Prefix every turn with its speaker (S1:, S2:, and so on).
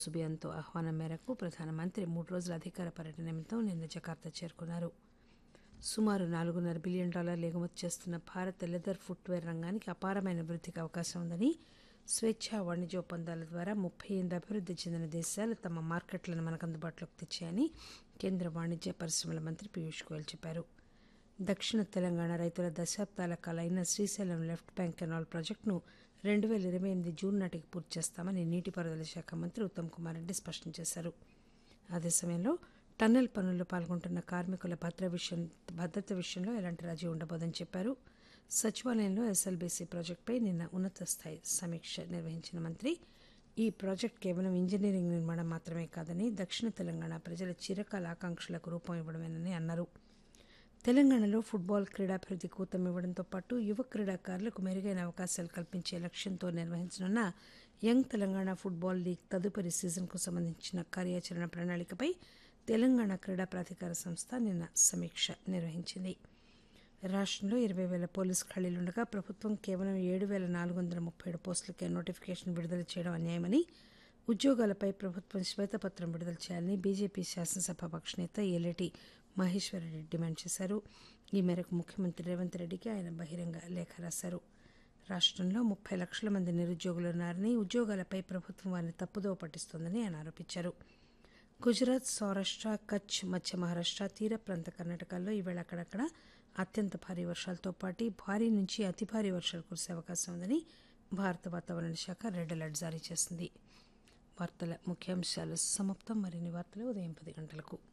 S1: సుబియాన్తో ఆహ్వానం మేరకు ప్రధానమంత్రి మూడు రోజుల అధికార పర్యటన నిమిత్తం నిన్న జకార్తా చేరుకున్నారు సుమారు నాలుగున్నర బిలియన్ డాలర్లు ఎగుమతి చేస్తున్న భారత్ లెదర్ ఫుట్వేర్ రంగానికి అపారమైన వృద్ధికి అవకాశం ఉందని స్వేచ్ఛా వాణిజ్య ఒప్పందాల ద్వారా ముప్పై ఎనిమిది అభివృద్ధి చెందిన దేశాలు తమ మార్కెట్లను మనకు అందుబాటులోకి తెచ్చాయని కేంద్ర వాణిజ్య పరిశ్రమల మంత్రి పీయూష్ గోయల్ చెప్పారు దక్షిణ తెలంగాణ రైతుల దశాబ్దాల కాలైన శ్రీశైలం లెఫ్ట్ బ్యాంక్ కెనాల్ ప్రాజెక్టును రెండు వేల ఇరవై ఎనిమిది జూన్ నాటికి పూర్తి చేస్తామని నీటిపారుదల శాఖ మంత్రి ఉత్తమ్ కుమార్ రెడ్డి స్పష్టం చేశారు అదే సమయంలో టన్నెల్ పనుల్లో పాల్గొంటున్న కార్మికుల భద్ర విషయం భద్రత విషయంలో ఎలాంటి రాజీ ఉండబోదని చెప్పారు సచివాలయంలో ఎస్ఎల్బీసీ ప్రాజెక్టుపై నిన్న ఉన్నత స్థాయి సమీక్ష నిర్వహించిన మంత్రి ఈ ప్రాజెక్టు కేవలం ఇంజనీరింగ్ నిర్మాణం మాత్రమే కాదని దక్షిణ తెలంగాణ ప్రజల చిరకాల ఆకాంక్షలకు రూపం ఇవ్వడమేనని అన్నారు తెలంగాణలో ఫుట్బాల్ క్రీడాభివృద్ధికి ఊతమివ్వడంతో పాటు యువ క్రీడాకారులకు మెరుగైన అవకాశాలు కల్పించే లక్ష్యంతో నిర్వహించనున్న యంగ్ తెలంగాణ ఫుట్బాల్ లీగ్ తదుపరి సీజన్కు సంబంధించిన కార్యాచరణ ప్రణాళికపై తెలంగాణ క్రీడా ప్రాధికార సంస్థ నిన్న సమీక్ష నిర్వహించింది రాష్ట్రంలో ఇరవై వేల పోలీసు ఖాళీలుండగా ప్రభుత్వం కేవలం ఏడు వేల నాలుగు వందల ముప్పై ఏడు పోస్టులకే నోటిఫికేషన్ విడుదల చేయడం అన్యాయమని ఉద్యోగాలపై ప్రభుత్వం శ్వేతపత్రం విడుదల చేయాలని బీజేపీ శాసనసభాపక్ష నేత ఏలేటి మహేశ్వరరెడ్డి డిమాండ్ చేశారు ఈ మేరకు ముఖ్యమంత్రి రేవంత్ రెడ్డికి ఆయన బహిరంగ లేఖ రాశారు రాష్ట్రంలో ముప్పై లక్షల మంది నిరుద్యోగులున్నారని ఉద్యోగాలపై ప్రభుత్వం వారిని తప్పుదోవ పట్టిస్తోందని ఆయన ఆరోపించారు గుజరాత్ సౌరాష్ట్ర కచ్ మధ్య మహారాష్ట్ర తీర ప్రాంత కర్ణాటకల్లో ఈవేళ అక్కడక్కడ అత్యంత భారీ వర్షాలతో పాటు భారీ నుంచి అతి భారీ వర్షాలు కురిసే అవకాశం ఉందని భారత వాతావరణ శాఖ రెడ్ అలర్ట్ జారీ చేసింది వార్తల ముఖ్యాంశాలు సమాప్తం మరిన్ని వార్తలు ఉదయం పది గంటలకు